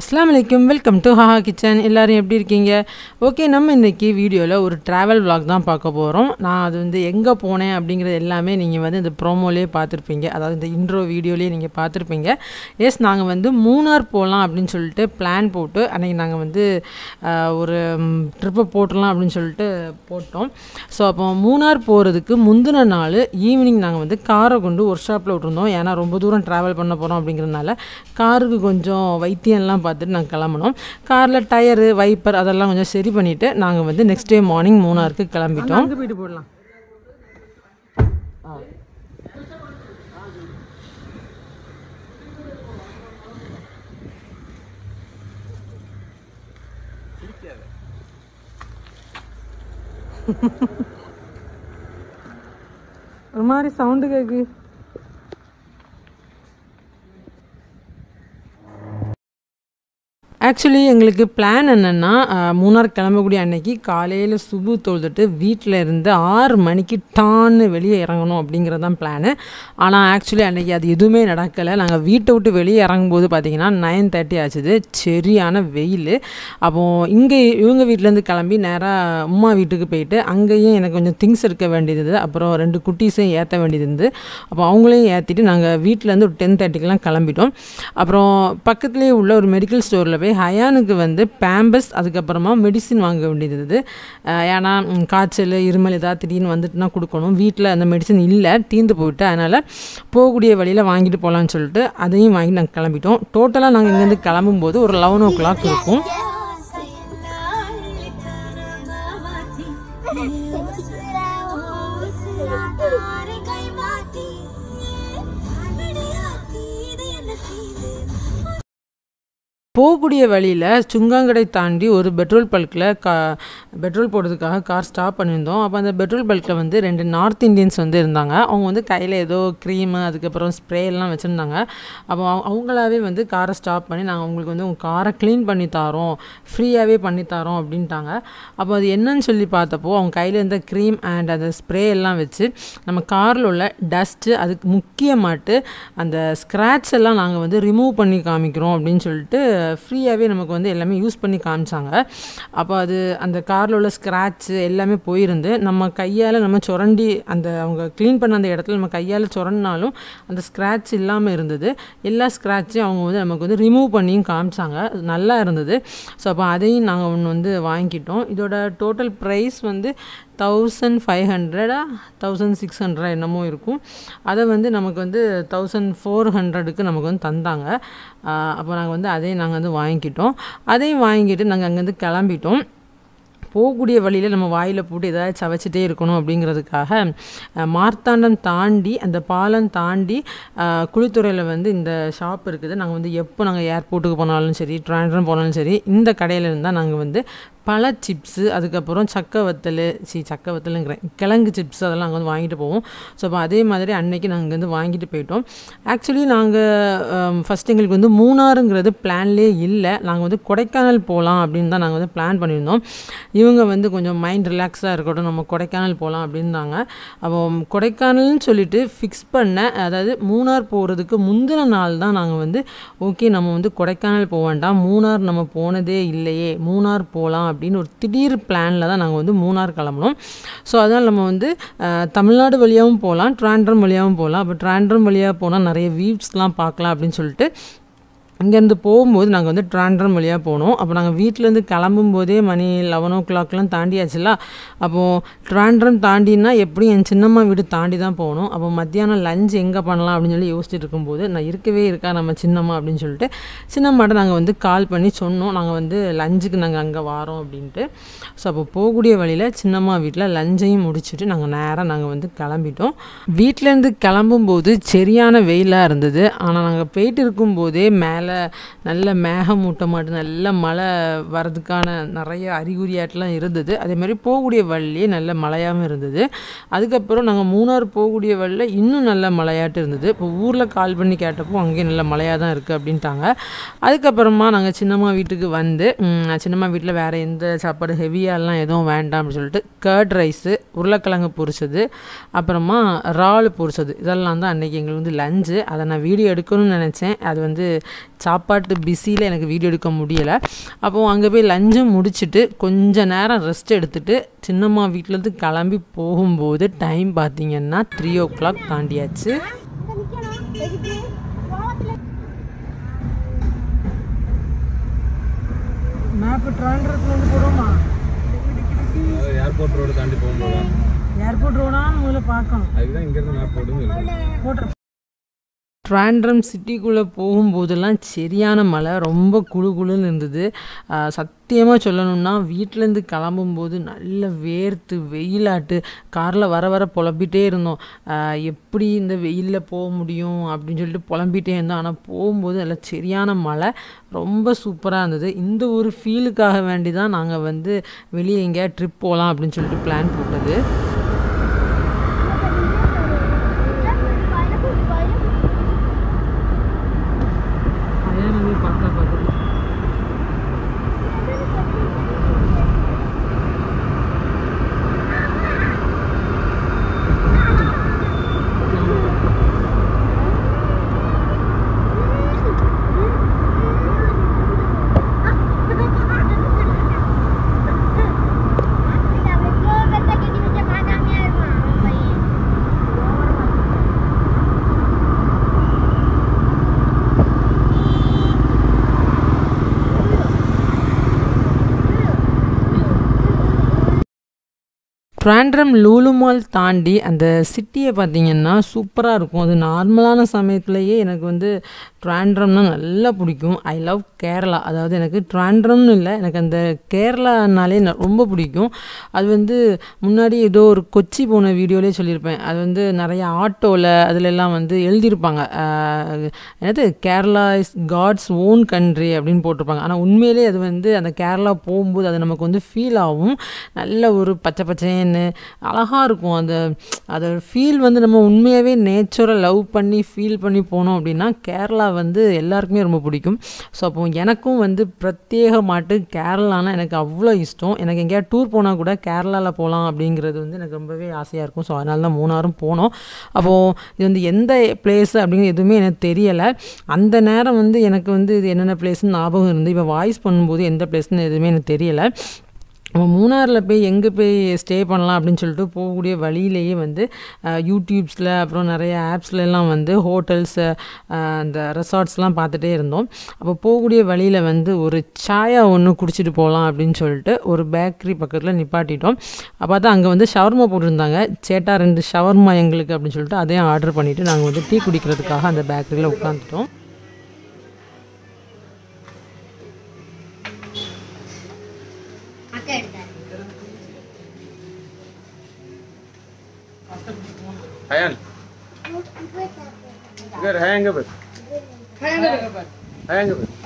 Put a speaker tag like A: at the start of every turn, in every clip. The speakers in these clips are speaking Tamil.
A: அஸ்லாம் வலைக்கம் வெல்கம் டு ஹாஹா கிச்சன் எல்லோரும் எப்படி இருக்கீங்க ஓகே நம்ம இன்றைக்கி வீடியோவில் ஒரு ட்ராவல் vlog தான் பார்க்க போகிறோம் நான் அது வந்து எங்கே போனேன் அப்படிங்கிறது எல்லாமே நீங்கள் வந்து இந்த ப்ரோமோலேயே பார்த்துருப்பீங்க அதாவது இந்த இன்ட்ரோ வீடியோலேயே நீங்கள் பார்த்துருப்பீங்க எஸ் நாங்கள் வந்து மூணார் போகலாம் அப்படின்னு சொல்லிட்டு பிளான் போட்டு அன்றைக்கி நாங்கள் வந்து ஆஹ், ஒரு ட்ரிப்பை போட்டுடலாம் அப்படின்னு சொல்லிட்டு போட்டோம் ஸோ அப்போ மூணார் போகிறதுக்கு முந்தின நாள் ஈவினிங் நாங்கள் வந்து காரை கொண்டு ஒர்க் ஷாப்பில் விட்டுருந்தோம் ஏன்னா ரொம்ப தூரம் ட்ராவல் பண்ண போகிறோம் அப்படிங்கிறதுனால காருக்கு கொஞ்சம் வைத்தியம்லாம் பார்த்துட்டு நாங்கள் கிளம்பினோம் காரில் டயரு வைப்பர் அதெல்லாம் கொஞ்சம் சரி பண்ணிவிட்டு நாங்கள் வந்து நெக்ஸ்ட் டே மார்னிங் மூணாருக்கு கிளம்பிட்டோம் அங்கே போயிட்டு போடலாம் ஒரு மாதிரி சவுண்டு கேக்கு ஆக்சுவலி எங்களுக்கு பிளான் என்னென்னா மூணார் கிளம்பக்கூடிய அன்னைக்கு காலையில் சுபு தொழுதுட்டு வீட்டில் இருந்து ஆறு மணிக்கு டான்னு வெளியே இறங்கணும் அப்படிங்கிறது தான் பிளானு ஆனால் ஆக்சுவலி அன்னைக்கு அது எதுவுமே நடக்கலை நாங்கள் வீட்டை விட்டு வெளியே இறங்கும்போது பார்த்தீங்கன்னா நைன் தேர்ட்டி ஆச்சுது சரியான வெயில் அப்போது இங்கே இவங்க வீட்டிலேருந்து கிளம்பி நேராக உமா வீட்டுக்கு போயிட்டு அங்கேயும் எனக்கு கொஞ்சம் திங்ஸ் எடுக்க வேண்டியது இருந்தது. அப்புறம் ரெண்டு குட்டீஸையும் ஏற்ற வேண்டியது இருந்து அப்போ அவங்களையும் ஏற்றிட்டு நாங்கள் வீட்டிலேருந்து ஒரு டென் தேர்ட்டிக்கெலாம் கிளம்பிட்டோம் அப்புறம் பக்கத்துலேயே உள்ள ஒரு மெடிக்கல் ஸ்டோரில் போய் ஹயானுக்கு வந்து பேம்பஸ் அதுக்கப்புறமா மெடிசின் வாங்க வேண்டியது இருந்தது அஹ் ஏன்னா ம், காய்ச்சல் இருமல் ஏதாவது திடீர்னு வந்துட்டுனா கொடுக்கணும் வீட்டில் அந்த மெடிசன் இல்லை தீர்ந்து போயிட்டு அதனால் போகக்கூடிய வழியில் வாங்கிட்டு போகலான்னு சொல்லிட்டு அதையும் வாங்கி நாங்கள் கிளம்பிட்டோம் டோட்டலாக நாங்கள் இங்கேருந்து கிளம்பும்போது ஒரு லெவன் ஓ கிளாக் இருக்கும் போகக்கூடிய வழியில் சுங்காங்கடை தாண்டி ஒரு பெட்ரோல் பல்கில் கா பெட்ரோல் போடுறதுக்காக கார் ஸ்டாப் பண்ணியிருந்தோம் அப்போ அந்த பெட்ரோல் பல்கில் வந்து ரெண்டு நார்த் இந்தியன்ஸ் வந்து இருந்தாங்க அவங்க வந்து கையில் ஏதோ க்ரீமு அதுக்கப்புறம் ஸ்ப்ரே எல்லாம் வச்சுருந்தாங்க அப்போ அவங்க- அவங்களாவே வந்து காரை ஸ்டாப் பண்ணி நாங்கள் உங்களுக்கு வந்து உங்கள் காரை க்ளீன் பண்ணி தரோம் ஃப்ரீயாகவே பண்ணி தரோம் அப்படின்ட்டாங்க அப்போ அது என்னன்னு சொல்லி பார்த்தப்போ அவங்க கையில் இருந்த க்ரீம் அண்ட் அந்த ஸ்ப்ரே எல்லாம் வச்சு நம்ம காரில் உள்ள டஸ்ட்டு அதுக்கு முக்கியமாட்டு அந்த ஸ்க்ராட்ச் எல்லாம் நாங்கள் வந்து ரிமூவ் பண்ணி காமிக்கிறோம் அப்படின்னு சொல்லிட்டு ஃப்ரீயாகவே நமக்கு வந்து எல்லாமே யூஸ் பண்ணி காமிச்சாங்க அப்போ அது அந்த காரில் உள்ள ஸ்க்ராட்ச்சு எல்லாமே போயிருந்து நம்ம கையால் நம்ம சுரண்டி அந்த அவங்க க்ளீன் பண்ண அந்த இடத்துல நம்ம கையால் சுரண்டினாலும் அந்த ஸ்க்ராட்ச் இல்லாமல் இருந்தது எல்லா ஸ்க்ராட்சையும் அவங்க வந்து நமக்கு வந்து ரிமூவ் பண்ணியும் காமிச்சாங்க அது நல்லா இருந்தது ஸோ அப்போ அதையும் நாங்கள் ஒன்று வந்து வாங்கிக்கிட்டோம் இதோட டோட்டல் ப்ரைஸ் வந்து தௌசண்ட் ஃபைவ் ஹண்ட்ரடா தௌசண்ட் சிக்ஸ் ஹண்ட்ரட் என்னமோ இருக்கும் அதை வந்து நமக்கு வந்து தௌசண்ட் ஃபோர் ஹண்ட்ரடுக்கு நமக்கு வந்து தந்தாங்க ஆஹ் அப்போ நாங்கள் வந்து அதையும் நாங்கள் வந்து வாங்கிக்கிட்டோம் அதையும் வாங்கிட்டு நாங்கள் அங்கேருந்து கிளம்பிட்டோம் போகக்கூடிய வழியில் நம்ம வாயில் போட்டு ஏதாவது சவைச்சிட்டே இருக்கணும் அப்படிங்கிறதுக்காக அஹ், மார்த்தாண்டம் தாண்டி அந்த பாலம் தாண்டி அஹ், குளித்துறையில் வந்து இந்த ஷாப் இருக்குது நாங்கள் வந்து எப்போ நாங்கள் ஏர்போர்ட்டுக்கு போனாலும் சரி ட்ராண்ட்ரம் போனாலும் சரி இந்த கடையில் இருந்தால் நாங்கள் வந்து பல சிப்ஸு அதுக்கப்புறம் சக்க வத்தல் சி சக்க வத்தலுங்கிறேன் கிழங்கு சிப்ஸ் அதெல்லாம் நாங்கள் வந்து வாங்கிட்டு போவோம் ஸோ அப்போ அதே மாதிரி அன்னைக்கு நாங்கள் வந்து வாங்கிட்டு போயிட்டோம் ஆக்சுவலி நாங்கள் ஃபஸ்ட் எங்களுக்கு வந்து மூணாறுங்கிறது பிளான்லேயே இல்லை நாங்கள் வந்து கொடைக்கானல் போகலாம் அப்படின்னு தான் நாங்கள் வந்து பிளான் பண்ணியிருந்தோம் இவங்க வந்து கொஞ்சம் மைண்ட் ரிலாக்ஸாக இருக்கட்டும் நம்ம கொடைக்கானல் போகலாம் அப்படின்னாங்க அப்போ கொடைக்கானல்னு சொல்லிட்டு ஃபிக்ஸ் பண்ண அதாவது மூணார் போகிறதுக்கு முந்தின நாள் தான் நாங்கள் வந்து ஓகே நம்ம வந்து கொடைக்கானல் போக வேண்டாம் மூணார் நம்ம போனதே இல்லையே மூணார் போகலாம் அப்படின்னு ஒரு திடீர் பிளானில் தான் நாங்கள் வந்து மூணார் கிளம்புனோம் ஸோ அதனால் நம்ம வந்து அஹ், தமிழ்நாடு வழியாகவும் போகலாம் ட்ராண்ட்ரம் வழியாகவும் போகலாம் அப்போ ட்ராண்ட்ரம் வழியாக போனால் நிறைய வியூஸ்லாம் பார்க்கலாம் அப்படின்னு சொல்லிட்டு இங்கேருந்து போகும்போது நாங்கள் வந்து ட்ராண்ட்ரம் வழியாக போனோம் அப்போ நாங்கள் வீட்டிலேருந்து கிளம்பும்போதே மணி லெவன் ஓ கிளாக்லாம் தாண்டியாச்சுல அப்போது ட்ராண்ட்ரம் தாண்டினா எப்படியும் என் சின்னம்மா வீடு தாண்டி தான் போகணும் அப்போ மத்தியானம் லஞ்ச் எங்கே பண்ணலாம் அப்படின்னு சொல்லி யோசிச்சுட்டு இருக்கும்போது நான் இருக்கவே இருக்கா நம்ம சின்னம்மா அப்படின்னு சொல்லிட்டு சின்னம்மாட்ட நாங்கள் வந்து கால் பண்ணி சொன்னோம் நாங்கள் வந்து லஞ்சுக்கு நாங்கள் அங்கே வாரோம் அப்படின்ட்டு ஸோ அப்போ போகக்கூடிய வழியில் சின்னம்மா வீட்டில் லஞ்சையும் முடிச்சுட்டு நாங்கள் நேராக நாங்கள் வந்து கிளம்பிட்டோம் வீட்டிலேருந்து கிளம்பும்போது சரியான வெயிலாக இருந்தது ஆனால் நாங்கள் போயிட்டு இருக்கும்போதே மேலே நல்ல மேகமூட்டமாட்டு நல்ல மழை வர்றதுக்கான நிறைய அறிகுறியாட்டெலாம் இருந்தது அதே மாதிரி போகக்கூடிய வழியே நல்ல மழையாகவும் இருந்தது அதுக்கப்புறம் நாங்கள் மூணார் போகக்கூடிய வழியில் இன்னும் நல்ல மழையாட்டு இருந்தது இப்போ ஊரில் கால் பண்ணி கேட்டப்போ அங்கேயும் நல்ல மழையாக தான் இருக்குது அப்படின்ட்டாங்க அதுக்கப்புறமா நாங்கள் சின்னம்மா வீட்டுக்கு வந்து ம், சின்னம்மா வீட்டில் வேறு எந்த சாப்பாடு ஹெவியாலாம் எதுவும் வேண்டாம் அப்படின்னு சொல்லிட்டு கர்ட் ரைஸு உருளைக்கிழங்கு பொரிச்சது அப்புறமா இறால் பொரிச்சது இதெல்லாம் தான் அன்றைக்கி எங்களுக்கு வந்து லஞ்சு அதை நான் வீடியோ எடுக்கணும்னு நினச்சேன் அது வந்து சாப்பாட்டு பிஸியில் எனக்கு வீடியோ எடுக்க முடியலை அப்போது அங்கே போய் லஞ்சும் முடிச்சுட்டு கொஞ்ச நேரம் ரெஸ்ட் எடுத்துட்டு சின்னம்மா வீட்டிலேருந்து கிளம்பி போகும்போது டைம் பார்த்தீங்கன்னா த்ரீ ஓ கிளாக் தாண்டியாச்சு மேப்பு ட்ராண்டரத்துலேருந்து போகிறோமா
B: ஏர்போர்ட் ரோடு தாண்டி போகும்போது
A: ஏர்போர்ட் ரோடான்னு முதல்ல பார்க்கணும்
B: அதுதான் இங்கேருந்து மேப் போடுன்னு
A: போட்டுரு ட்ராண்ட்ரம் சிட்டிக்குள்ளே போகும்போதெல்லாம் சரியான மழை ரொம்ப குளு குளுன்னு இருந்தது சத்தியமாக சொல்லணும்னா வீட்டிலேருந்து கிளம்பும்போது நல்ல வேர்த்து வெயிலாட்டு காரில் வர வர புலம்பிகிட்டே இருந்தோம் ஆஹ் எப்படி இந்த வெயிலில் போக முடியும் அப்படின்னு சொல்லிட்டு புலம்பிகிட்டே இருந்தோம் ஆனால் போகும்போது நல்ல சரியான மழை ரொம்ப சூப்பராக இருந்தது இந்த ஒரு ஃபீலுக்காக வேண்டி தான் நாங்கள் வந்து வெளியே எங்கேயா ட்ரிப் போகலாம் அப்படின்னு சொல்லிட்டு பிளான் போட்டது பார்த்தா பார்த்து ட்ராண்ட்ரம் லூலு மால் தாண்டி அந்த சிட்டியை பார்த்தீங்கன்னா சூப்பராக இருக்கும் அது நார்மலான சமயத்துலேயே எனக்கு வந்து ட்ராண்ட்ரம்னா நல்லா பிடிக்கும் ஐ லவ் கேரளா அதாவது எனக்கு ட்ராண்ட்ரம்னு இல்லை எனக்கு அந்த கேரளானாலே ந- ரொம்ப பிடிக்கும் அது வந்து முன்னாடி ஏதோ ஒரு கொச்சி போன வீடியோலேயே சொல்லியிருப்பேன் அது வந்து நிறைய ஆட்டோவில் அதிலெல்லாம் வந்து எழுதியிருப்பாங்க ஆஹ், என்னது Kerala is God's own country அப்படின்னு போட்டிருப்பாங்க ஆனால் உண்மையிலே அது வந்து அந்த கேரளா போகும்போது அது நமக்கு வந்து ஃபீல் ஆகும் நல்ல ஒரு பச்சை பச்சைன்னு அழகாக இருக்கும் அந்த அதை ஃபீல் வந்து நம்ம உண்மையாகவே நேச்சுரை லவ் பண்ணி ஃபீல் பண்ணி போனோம் அப்படின்னா கேரளா வந்து எல்லாருக்குமே ரொம்ப பிடிக்கும் ஸோ அப்போ எனக்கும் வந்து பிரத்யேகமாட்டு கேரளானா எனக்கு அவ்வளோ இஷ்டம் எனக்கு எங்கேயாவது டூர் போனால் கூட கேரளாவில் போகலாம் அப்படிங்கிறது வந்து எனக்கு ரொம்பவே ஆசையாக இருக்கும் ஸோ அதனால தான் மூணாரும் போனோம் அப்போது இது வந்து எந்த பிளேஸ் அப்படிங்கிறது எதுவுமே எனக்கு தெரியலை அந்த நேரம் வந்து எனக்கு வந்து இது என்னென்ன பிளேஸ்னு ஞாபகம் இருந்து இப்போ வாய்ஸ் பண்ணும்போது எந்த பிளேஸ்னு எதுவுமே எனக்கு தெரியலை நம்ம மூணாரில் போய் எங்கே போய் ஸ்டே பண்ணலாம் அப்படின்னு சொல்லிட்டு போகக்கூடிய வழியிலேயே வந்து யூடியூப்ஸில் அப்புறம் நிறைய ஆப்ஸ்ல எல்லாம் வந்து ஹோட்டல்ஸு அந்த ரெசார்ட்ஸ்லாம் பார்த்துட்டே இருந்தோம் அப்போ போகக்கூடிய வழியில் வந்து ஒரு சாயா ஒன்று குடிச்சிட்டு போகலாம் அப்படின்னு சொல்லிட்டு ஒரு பேக்கரி பக்கத்தில் நிப்பாட்டிட்டோம் அப்போ தான் அங்கே வந்து ஷவர்மா போட்டிருந்தாங்க சேட்டா ரெண்டு ஷவர்மா எங்களுக்கு அப்படின்னு சொல்லிட்டு அதையும் ஆர்டர் பண்ணிவிட்டு நாங்கள் வந்து டீ குடிக்கிறதுக்காக அந்த பேக்கரியில் உட்காந்துட்டோம்
B: Hayan. Good, Hayan ke bus? Hayan ke bus?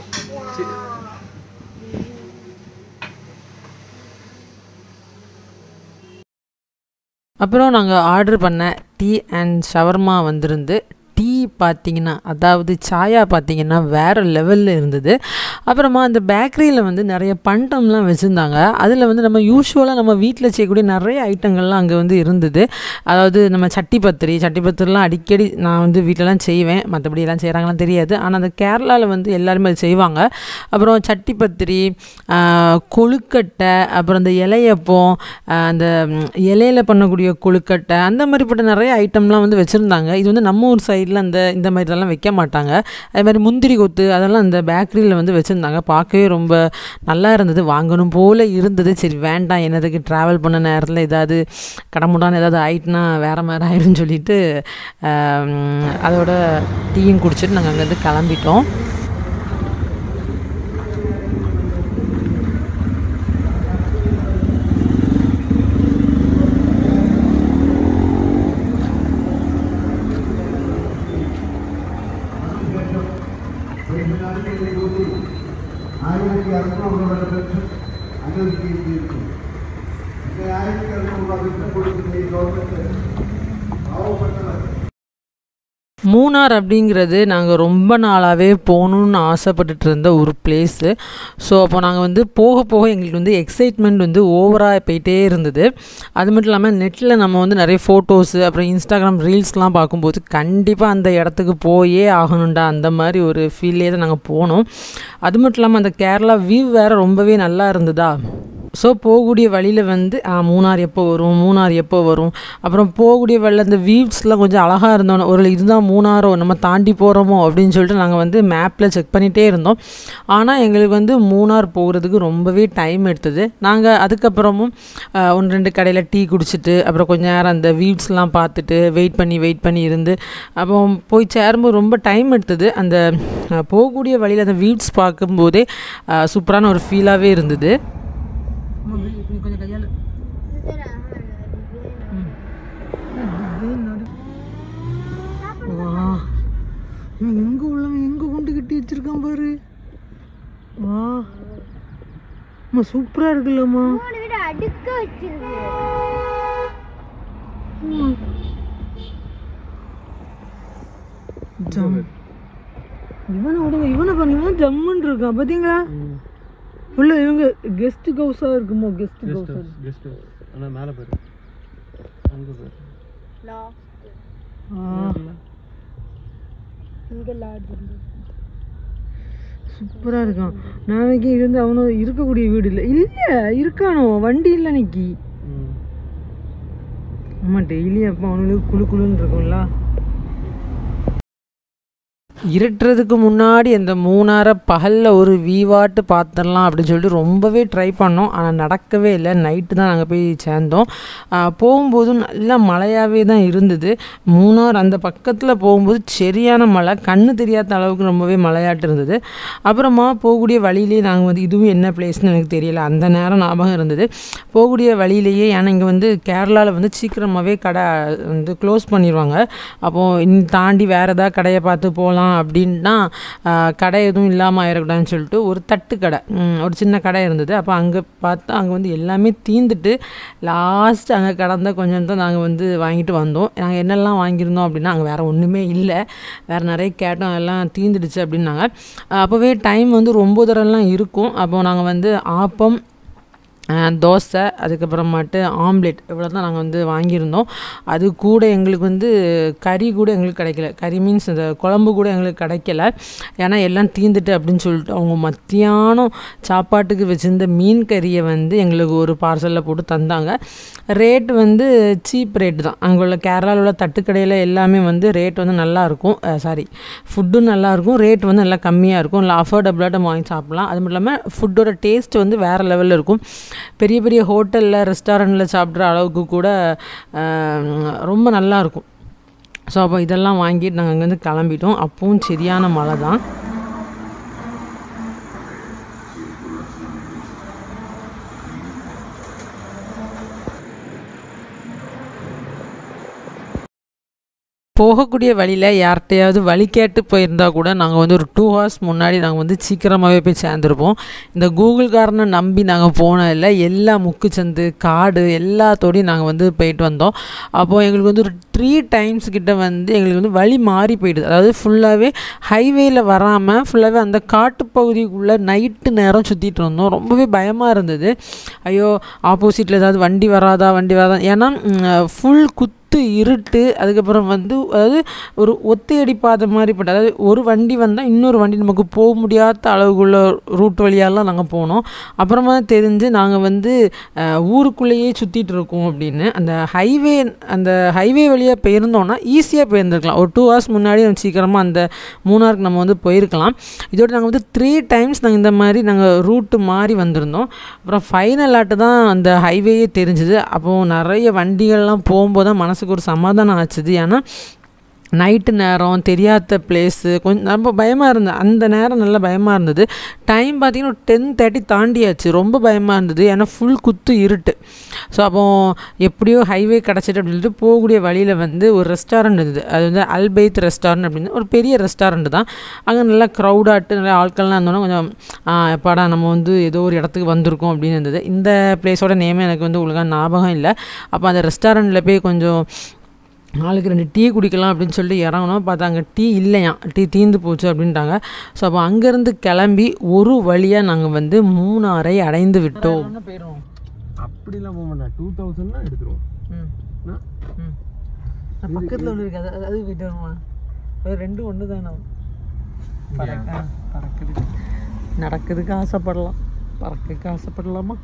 A: அப்புறம் நாங்கள் ஆர்டர் பண்ண டீ அண்ட் ஷவர்மா வந்திருந்து டீ பார்த்தீங்கன்னா அதாவது சாயா பார்த்தீங்கன்னா வேறு லெவலில் இருந்தது அப்புறமா அந்த பேக்கரியில் வந்து நிறைய பண்டம்லாம் வச்சுருந்தாங்க அதில் வந்து நம்ம யூஸ்வலாக நம்ம வீட்டில் செய்யக்கூடிய நிறைய ஐட்டங்கள்லாம் அங்கே வந்து இருந்தது அதாவது நம்ம சட்டி பத்திரி சட்டி பத்திரிலாம் அடிக்கடி நான் வந்து வீட்டிலலாம் செய்வேன் மற்றபடி எல்லாம் செய்கிறாங்களாம் தெரியாது ஆனால் அந்த கேரளாவில் வந்து எல்லாருமே அது செய்வாங்க அப்புறம் சட்டி பத்திரி ஆஹ், கொழுக்கட்டை அப்புறம் இந்த இலையப்பம் ஆஹ், அந்த ம், இலையில பண்ணக்கூடிய கொழுக்கட்டை அந்த மாதிரிப்பட்ட நிறைய ஐட்டம்லாம் வந்து வச்சுருந்தாங்க இது வந்து நம்ம ஊர் சைடில் அந்த இந்த மாதிரிலாம் வைக்க மாட்டாங்க அதே மாதிரி முந்திரி கொத்து அதெல்லாம் அந்த பேக்கரியில் வந்து வச்சுருந்தாங்க பார்க்கவே ரொம்ப நல்லா இருந்தது வாங்கணும் போல் இருந்தது சரி வேண்டாம் என்னதுக்கு ட்ராவல் பண்ண நேரத்தில் ஏதாவது கடமுடான்னு ஏதாவது ஆயிட்டுனா வேறு மாதிரி ஆயிடும்னு சொல்லிட்டு ஆம், அதோட டீயும் குடிச்சிட்டு நாங்கள் அங்கேருந்து கிளம்பிட்டோம்
C: ആയിരത്തി അറുന്നൂറ് ലക്ഷം അനുവദിക്കുകയും ചെയ്തിട്ടുണ്ട് പിന്നെ ആയിരത്തി അറുന്നൂറ് രൂപ വിട്ട കൊടുക്കുന്ന ഈ ഗവൺമെന്റ് പാവപ്പെട്ടവർ
A: மூணார் அப்படிங்கிறது நாங்கள் ரொம்ப நாளாகவே போகணுன்னு ஆசைப்பட்டுட்டு இருந்த ஒரு பிளேஸு ஸோ அப்போ நாங்கள் வந்து போக போக எங்களுக்கு வந்து எக்ஸைட்மெண்ட் வந்து ஓவராக போயிட்டே இருந்தது அது மட்டும் இல்லாமல் நெட்டில் நம்ம வந்து நிறைய ஃபோட்டோஸு அப்புறம் இன்ஸ்டாகிராம் ரீல்ஸ்லாம் பார்க்கும்போது கண்டிப்பாக அந்த இடத்துக்கு போயே ஆகணும்டா அந்த மாதிரி ஒரு ஃபீல்லே தான் நாங்கள் போனோம் அது மட்டும் இல்லாமல் அந்த கேரளா வியூ வேறு ரொம்பவே நல்லா இருந்ததா ஸோ போகக்கூடிய வழியில் வந்து ஆ, மூணார் எப்போ வரும் மூணார் எப்போ வரும் அப்புறம் போகக்கூடிய வழியில் அந்த வியூஸ்லாம் கொஞ்சம் அழகாக இருந்தோம் ஒரு இதுதான் மூணாரோ நம்ம தாண்டி போகிறோமோ அப்படின்னு சொல்லிட்டு நாங்கள் வந்து மேப்பில் செக் பண்ணிகிட்டே இருந்தோம் ஆனால் எங்களுக்கு வந்து மூணார் போகிறதுக்கு ரொம்பவே டைம் எடுத்தது நாங்கள் அதுக்கப்புறமும் ஆ, ஒன்று ரெண்டு கடையில் டீ குடிச்சிட்டு அப்புறம் கொஞ்ச நேரம் அந்த வியூஸ்லாம் பார்த்துட்டு வெயிட் பண்ணி வெயிட் பண்ணி இருந்து அப்போ போய் சேரும்போது ரொம்ப டைம் எடுத்தது அந்த ஆ, போகக்கூடிய வழியில் அந்த வியூஸ் பார்க்கும்போதே ஆ, சூப்பரான ஒரு ஃபீலாகவே இருந்தது கொஞ்சம் கையால் வா இவன் எங்கே உள்ளவன் எங்கே கொண்டு கட்டி வச்சிருக்கான் பாரு வா அம்மா சூப்பராக இருக்குல்லம்மா
B: மூணு வீடு அடுக்க வச்சிருக்கு
A: ஜம் இவனை விடுங்க இவனை பாருங்க இவன் ஜம்முன்னு இருக்கான் பார்த்தீங்களா உள்ள இவங்க கெஸ்ட் ஹவுஸாக இருக்குமோ கெஸ்ட் ஹவுஸ்
D: கெஸ்ட் ஹவுஸ் ஆனால் மேலே போயிரு அங்கே போயிரு
B: இங்க லாட்ஜ்
A: சூப்பராக இருக்கான் நாளைக்கு இது வந்து அவனும் இருக்கக்கூடிய வீடு இல்லை இல்லை இருக்கானோ வண்டி இல்லை இன்னைக்கு
D: ம்
A: ஆமாம் டெய்லி அப்போ அவனுக்கு குளு குளுன்னு இருக்கும்ல இருட்டுறதுக்கு முன்னாடி அந்த மூணாரை பகலில் ஒரு வீவாட்டு பார்த்துடலாம் அப்படின்னு சொல்லிட்டு ரொம்பவே ட்ரை பண்ணோம் ஆனால் நடக்கவே இல்லை நைட்டு தான் நாங்கள் போய் சேர்ந்தோம் ஆஹ் போகும்போதும் நல்லா மழையாகவே தான் இருந்தது மூணார் அந்த பக்கத்தில் போகும்போது சரியான மழை கண்ணு தெரியாத அளவுக்கு ரொம்பவே மழையாட்டு இருந்தது அப்புறமா போகக்கூடிய வழியிலேயே நாங்கள் வந்து இதுவும் என்ன பிளேஸ்னு எனக்கு தெரியல அந்த நேரம் ஞாபகம் இருந்தது போகக்கூடிய வழியிலேயே ஏன்னா இங்கே வந்து கேரளாவில் வந்து சீக்கிரமாகவே கடை வந்து க்ளோஸ் பண்ணிடுவாங்க அப்போது இனி தாண்டி வேறு ஏதாவது கடையை பார்த்து போகலாம் அப்படின்னா ஆஹ், கடை எதுவும் இல்லாமல் ஆயிடக்கூடாதுன்னு சொல்லிட்டு ஒரு தட்டு கடை ம், ஒரு சின்ன கடை இருந்தது அப்போ அங்கே பார்த்தா அங்கே வந்து எல்லாமே தீந்துட்டு லாஸ்ட் அங்கே கடந்த கொஞ்சம் தான் நாங்கள் வந்து வாங்கிட்டு வந்தோம் நாங்கள் என்னெல்லாம் வாங்கியிருந்தோம் அப்படின்னா அங்கே வேறு ஒன்றுமே இல்லை வேறு நிறைய கேட்டோம் எல்லாம் தீந்துடுச்சு அப்படின்னாங்க அப்போவே டைம் வந்து ஒரு ஒம்பது தரெல்லாம் இருக்கும் அப்போது நாங்கள் வந்து ஆப்பம் அஹ், தோசை அதுக்கப்புறமாட்டு ஆம்லெட் இவ்வளோ தான் நாங்கள் வந்து வாங்கியிருந்தோம் அது கூட எங்களுக்கு வந்து கறி கூட எங்களுக்கு கிடைக்கல கறி மீன்ஸ் இந்த குழம்பு கூட எங்களுக்கு கிடைக்கல ஏன்னா எல்லாம் தீந்துட்டு அப்படின்னு சொல்லிட்டு அவங்க மத்தியானம் சாப்பாட்டுக்கு வச்சிருந்த மீன் கறியை வந்து எங்களுக்கு ஒரு பார்சலில் போட்டு தந்தாங்க ரேட் வந்து சீப் ரேட் தான் அங்கே உள்ள கேரளாவில் உள்ள தட்டுக்கடையில் எல்லாமே வந்து ரேட் வந்து நல்லாயிருக்கும் சாரி ஃபுட்டும் நல்லாயிருக்கும் ரேட் வந்து நல்லா கம்மியாக இருக்கும் இல்லை அஃபோர்டபுளாக நம்ம வாங்கி சாப்பிட்லாம் அது மட்டும் இல்லாமல் ஃபுட்டோட டேஸ்ட் வந்து வேறு லெவலில் இருக்கும் பெரிய பெரிய ஹோட்டலில் ரெஸ்டாரண்ட்டில் சாப்பிட்ற அளவுக்கு கூட ஆஹ், ரொம்ப நல்லாயிருக்கும் ஸோ அப்போ இதெல்லாம் வாங்கிட்டு நாங்கள் அங்கேருந்து கிளம்பிட்டோம் அப்பவும் சரியான மழை தான் போகக்கூடிய வழியில் யார்கிட்டையாவது வழி கேட்டு போயிருந்தா கூட நாங்கள் வந்து ஒரு டூ ஹவர்ஸ் முன்னாடி நாங்கள் வந்து சீக்கிரமாகவே போய் சேர்ந்துருப்போம் இந்த கூகுள்காரனை நம்பி நாங்கள் போனதில்ல எல்லா முக்குச்சந்து காடு எல்லாத்தோடையும் நாங்கள் வந்து போயிட்டு வந்தோம் அப்போது எங்களுக்கு வந்து ஒரு த்ரீ டைம்ஸ் கிட்ட வந்து எங்களுக்கு வந்து வழி மாறி போயிடுது அதாவது ஃபுல்லாகவே ஹைவேயில் வராமல் ஃபுல்லாகவே அந்த காட்டுப்பகுதிக்குள்ளே நைட்டு நேரம் சுற்றிட்டு இருந்தோம் ரொம்பவே பயமாக இருந்தது ஐயோ ஆப்போசிட்டில் ஏதாவது வண்டி வராதா வண்டி வராதா ஏன்னா ஃபுல் குத்து இருட்டு அதுக்கப்புறம் வந்து அதாவது ஒரு ஒத்தையடி பாதை மாதிரி பட்ட அதாவது ஒரு வண்டி வந்தால் இன்னொரு வண்டி நமக்கு போக முடியாத அளவுக்குள்ள ரூட் வழியாலாம் நாங்கள் போனோம் அப்புறமா தான் தெரிஞ்சு நாங்கள் வந்து அஹ், ஊருக்குள்ளேயே சுற்றிட்டு இருக்கோம் அப்படின்னு அந்த ஹைவே அந்த ஹைவே வழியாக போயிருந்தோன்னா ஈஸியாக போயிருந்துருக்கலாம் ஒரு டூ ஹவர்ஸ் முன்னாடி நம்ம சீக்கிரமாக அந்த மூணாருக்கு நம்ம வந்து போயிருக்கலாம் இதோட நாங்கள் வந்து த்ரீ டைம்ஸ் நாங்கள் இந்த மாதிரி நாங்கள் ரூட்டு மாறி வந்திருந்தோம் அப்புறம் ஃபைனல் ஆட்டு தான் அந்த ஹைவேயே தெரிஞ்சுது அப்போது நிறைய வண்டிகள்லாம் போகும்போது தான் மனசுக்கு ஒரு சமாதானம் ஆச்சுது ஏன்னா நைட்டு நேரம் தெரியாத பிளேஸு கொஞ்சம் ரொம்ப பயமாக இருந்தது அந்த நேரம் நல்லா பயமாக இருந்தது டைம் பார்த்தீங்கன்னா டென் தேர்ட்டி தாண்டியாச்சு ரொம்ப பயமாக இருந்தது ஏன்னா ஃபுல் குத்து இருட்டு ஸோ அப்போ எப்படியோ ஹைவே கிடச்சிட்டு அப்படின்னு சொல்லிட்டு போகக்கூடிய வழியில் வந்து ஒரு ரெஸ்டாரண்ட் இருந்தது அது வந்து அல்பைத் ரெஸ்டாரண்ட் அப்படின்னு ஒரு பெரிய ரெஸ்டாரண்ட் தான் அங்கே நல்லா க்ரௌடாட்டு நிறைய ஆட்கள்லாம் இருந்தோன்னா கொஞ்சம் ஆ, எப்பாடா நம்ம வந்து ஏதோ ஒரு இடத்துக்கு வந்திருக்கோம் அப்படின்னு இருந்தது இந்த பிளேஸோட நேமே எனக்கு வந்து ஒழுங்காக ஞாபகம் இல்லை அப்போ அந்த ரெஸ்டாரண்ட்டில் போய் கொஞ்சம் நாளைக்கு ரெண்டு டீ குடிக்கலாம் அப்படின்னு சொல்லிட்டு இறங்கணும் பார்த்தா அங்கே டீ இல்லையாம் டீ தீந்து போச்சு அப்படின்ட்டாங்க ஸோ அப்போ அங்கேருந்து கிளம்பி ஒரு வழியாக நாங்கள் வந்து மூணாரை அடைந்து விட்டோம் போயிடுவோம்
D: அப்படிலாம் போக மாட்டேன் டூ தௌசண்ட்னா எடுத்துருவோம்
A: ம்
D: என்ன?
A: ம் பக்கத்தில் ஒன்று இருக்குது அது அது போயிட்டு வருமா அது ரெண்டும் ஒன்று தானே பறக்க பறக்குது நடக்குதுக்கு ஆசைப்படலாம் பறக்கக்கு ஆசைப்படலாமா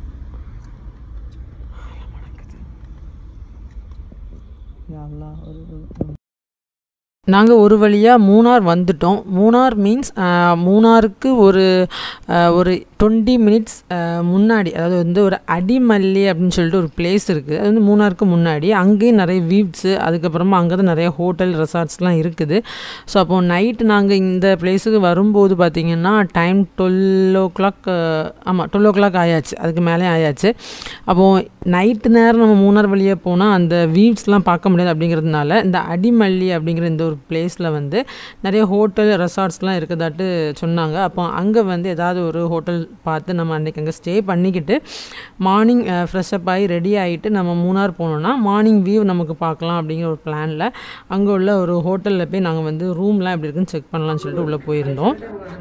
A: நாங்கள் ஒரு வழியாக மூணார் வந்துட்டோம் மூணார் மீன்ஸ் மூணாருக்கு ஒரு அஹ், ஒரு டுவெண்ட்டி மினிட்ஸ் முன்னாடி அதாவது வந்து ஒரு அடிமல்லி அப்படின்னு சொல்லிட்டு ஒரு பிளேஸ் இருக்குது அது வந்து மூணாருக்கு முன்னாடி அங்கேயும் நிறைய வீவ்ஸு அதுக்கப்புறமா அங்கே தான் நிறைய ஹோட்டல் ரெசார்ட்ஸ்லாம் இருக்குது ஸோ அப்போது நைட்டு நாங்கள் இந்த பிளேஸுக்கு வரும்போது பார்த்திங்கன்னா டைம் டுவெல் ஓ கிளாக் ஆமாம் டுவெல் ஓ கிளாக் ஆயாச்சு அதுக்கு மேலே ஆயாச்சு அப்போது நைட்டு நேரம் நம்ம மூணார் வழியாக போனால் அந்த வீவ்ஸ்லாம் பார்க்க முடியாது அப்படிங்கிறதுனால இந்த அடிமல்லி அப்படிங்கிற இந்த ஒரு பிளேஸில் வந்து நிறைய ஹோட்டல் ரெசார்ட்ஸ்லாம் இருக்கதாட்டு சொன்னாங்க அப்போ அங்கே வந்து ஏதாவது ஒரு ஹோட்டல் பார்த்து நம்ம அன்றைக்கி அங்கே ஸ்டே பண்ணிக்கிட்டு மார்னிங் ஃப்ரெஷ்அப் ஆகி ரெடி ஆகிட்டு நம்ம மூணார் போனோம்னா மார்னிங் வியூ நமக்கு பார்க்கலாம் அப்படிங்கிற ஒரு பிளானில் அங்கே உள்ள ஒரு ஹோட்டலில் போய் நாங்கள் வந்து ரூம்லாம் எப்படி இருக்குன்னு செக் பண்ணலாம்னு சொல்லிட்டு உள்ளே போயிருந்தோம்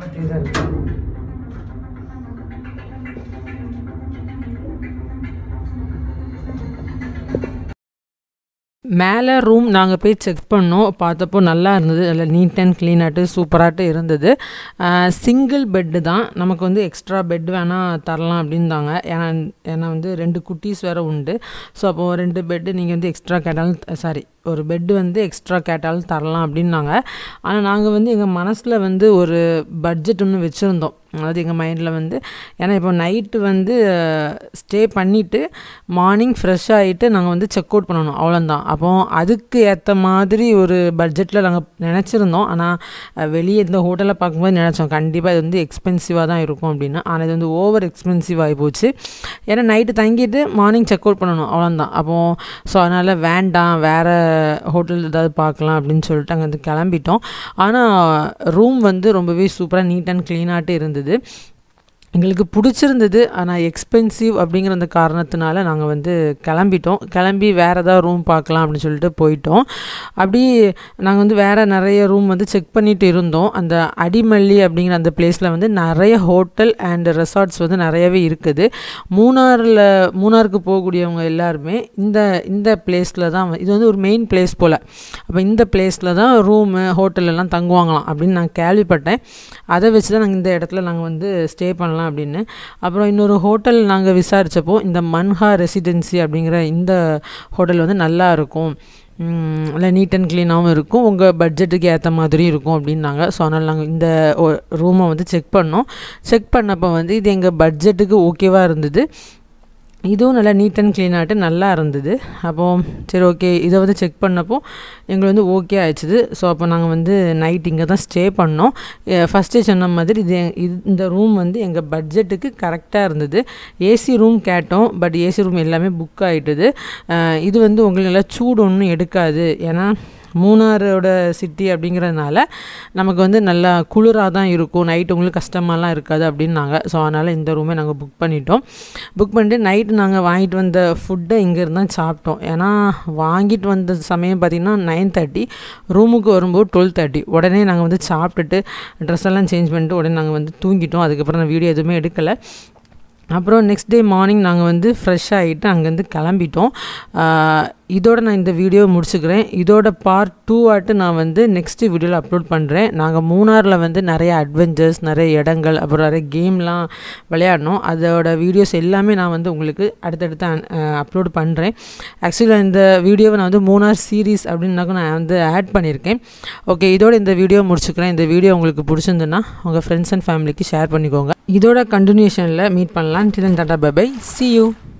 A: மேலே ரூம் நாங்கள் போய் செக் பண்ணோம் பார்த்தப்போ நல்லா இருந்தது நல்லா நீட் அண்ட் க்ளீனாட்டு சூப்பராட்டு இருந்தது சிங்கிள் பெட்டு தான் நமக்கு வந்து எக்ஸ்ட்ரா பெட் வேணால் தரலாம் அப்படின்தாங்க ஏன்னா ஏன்னா வந்து ரெண்டு குட்டீஸ் வேறு உண்டு ஸோ அப்போது ரெண்டு பெட்டு நீங்கள் வந்து எக்ஸ்ட்ரா கேட்டாலும் சாரி ஒரு பெட்டு வந்து எக்ஸ்ட்ரா கேட்டாலும் தரலாம் அப்படின்னாங்க ஆனால் நாங்கள் வந்து எங்கள் மனசில் வந்து ஒரு பட்ஜெட் ஒன்று வச்சுருந்தோம் அதாவது எங்கள் மைண்டில் வந்து ஏன்னா இப்போ நைட்டு வந்து ஸ்டே பண்ணிவிட்டு மார்னிங் ஃப்ரெஷ் ஆகிட்டு நாங்கள் வந்து செக் அவுட் பண்ணணும் அவ்வளோதான் அப்போ அதுக்கு ஏற்ற மாதிரி ஒரு பட்ஜெட்டில் நாங்கள் நினச்சிருந்தோம் ஆனால் வெளியே இந்த ஹோட்டலில் பார்க்கும்போது நினச்சோம் கண்டிப்பாக இது வந்து எக்ஸ்பென்சிவாக தான் இருக்கும் அப்படின்னு ஆனால் இது வந்து ஓவர் எக்ஸ்பென்சிவ் ஆகி போச்சு ஏன்னா நைட்டு தங்கிட்டு மார்னிங் செக் அவுட் பண்ணணும் அவ்வளோதான் அப்போது ஸோ அதனால் வேண்டாம் வேறு ஹோட்டல் ஏதாவது பார்க்கலாம் அப்படின்னு சொல்லிட்டு அங்கே வந்து கிளம்பிட்டோம் ஆனால் ரூம் வந்து ரொம்பவே சூப்பராக நீட் அண்ட் க்ளீனாகிட்டு இருந்தது எங்களுக்கு பிடிச்சிருந்தது ஆனால் எக்ஸ்பென்சிவ் அப்படிங்கிற அந்த காரணத்தினால நாங்கள் வந்து கிளம்பிட்டோம் கிளம்பி வேறு ஏதாவது ரூம் பார்க்கலாம் அப்படின்னு சொல்லிட்டு போயிட்டோம் அப்படி நாங்கள் வந்து வேறு நிறைய ரூம் வந்து செக் பண்ணிட்டு இருந்தோம் அந்த அடிமல்லி அப்படிங்கிற அந்த பிளேஸில் வந்து நிறைய ஹோட்டல் அண்ட் ரெசார்ட்ஸ் வந்து நிறையவே இருக்குது மூணாரில் மூணாருக்கு போகக்கூடியவங்க எல்லாருமே இந்த இந்த பிளேஸில் தான் வந்து- இது வந்து ஒரு மெயின் பிளேஸ் போல் அப்போ இந்த பிளேஸில் தான் ரூமு ஹோட்டல் எல்லாம் தங்குவாங்களாம் அப்படின்னு நான் கேள்விப்பட்டேன் அதை வச்சு தான் நாங்கள் இந்த இடத்துல நாங்கள் வந்து ஸ்டே பண்ணலாம் அப்படின்னு அப்புறம் இன்னொரு ஹோட்டல் நாங்கள் விசாரித்தப்போ இந்த மன்ஹா ரெசிடென்சி அப்படிங்கிற இந்த ஹோட்டல் வந்து நல்லா இருக்கும் ம், நல்லா நீட் அண்ட் க்ளீனாகவும் இருக்கும் உங்கள் பட்ஜெட்டுக்கு ஏற்ற மாதிரி இருக்கும் அப்படின்னாங்க ஸோ அதனால் நாங்கள் இந்த ரூமை வந்து செக் பண்ணோம் செக் பண்ணப்போ வந்து இது எங்கள் பட்ஜெட்டுக்கு ஓகேவாக இருந்தது இதுவும் நல்லா நீட் அண்ட் க்ளீனாகிட்டு நல்லா இருந்தது அப்போ சரி ஓகே இதை வந்து செக் பண்ணப்போ எங்களுக்கு வந்து ஓகே ஆயிடுச்சுது ஸோ அப்போ நாங்கள் வந்து நைட் இங்கே தான் ஸ்டே பண்ணோம் ஃபஸ்ட்டே சொன்ன மாதிரி இது எ- இது இந்த ரூம் வந்து எங்கள் பட்ஜெட்டுக்கு கரெக்டாக இருந்தது ஏசி ரூம் கேட்டோம் பட் ஏசி ரூம் எல்லாமே புக் ஆகிட்டுது இது வந்து உங்களுக்கு நல்லா சூடு ஒன்றும் எடுக்காது ஏன்னா மூணாரோட சிட்டி அப்படிங்கிறதுனால நமக்கு வந்து நல்லா குளிராக தான் இருக்கும் நைட் உங்களுக்கு கஷ்டமாலாம் இருக்காது அப்படின்னாங்க ஸோ அதனால் இந்த ரூமே நாங்கள் புக் பண்ணிட்டோம் புக் பண்ணிட்டு நைட்டு நாங்கள் வாங்கிட்டு வந்த ஃபுட்டை இங்கேருந்து தான் சாப்பிட்டோம் ஏன்னா வாங்கிட்டு வந்த சமயம் பார்த்திங்கன்னா நைன் தேர்ட்டி ரூமுக்கு வரும்போது டுவெல் தேர்ட்டி உடனே நாங்கள் வந்து சாப்பிட்டுட்டு ட்ரெஸ் எல்லாம் சேஞ்ச் பண்ணிட்டு உடனே நாங்கள் வந்து தூங்கிட்டோம் அதுக்கப்புறம் நான் வீடியோ எதுவுமே எடுக்கலை அப்புறம் நெக்ஸ்ட் டே மார்னிங் நாங்கள் வந்து ஃப்ரெஷ் ஆகிட்டு அங்கேருந்து கிளம்பிட்டோம் ஆஹ் இதோட நான் இந்த வீடியோ முடிச்சுக்கிறேன் இதோட பார்ட் டூ ஆட்டு நான் வந்து நெக்ஸ்ட் வீடியோவில் அப்லோட் பண்ணுறேன் நாங்கள் மூணாரில் வந்து நிறைய அட்வென்ச்சர்ஸ் நிறைய இடங்கள் அப்புறம் நிறைய கேம்லாம் விளையாடினோம் அதோட வீடியோஸ் எல்லாமே நான் வந்து உங்களுக்கு அடுத்தடுத்து அப்லோட் பண்ணுறேன் ஆக்சுவலி இந்த வீடியோவை நான் வந்து மூணார் சீரீஸ் அப்படின்னாக்க நான் வந்து ஆட் பண்ணியிருக்கேன் ஓகே இதோட இந்த வீடியோ முடிச்சுக்கிறேன் இந்த வீடியோ உங்களுக்கு பிடிச்சிருந்துன்னா உங்கள் ஃப்ரெண்ட்ஸ் அண்ட் ஃபேமிலிக்கு ஷேர் பண்ணிக்கோங்க இதோட கண்டினியூஷனில் மீட் பண்ணலாம் டிலன் டாட்டா பை சி யூ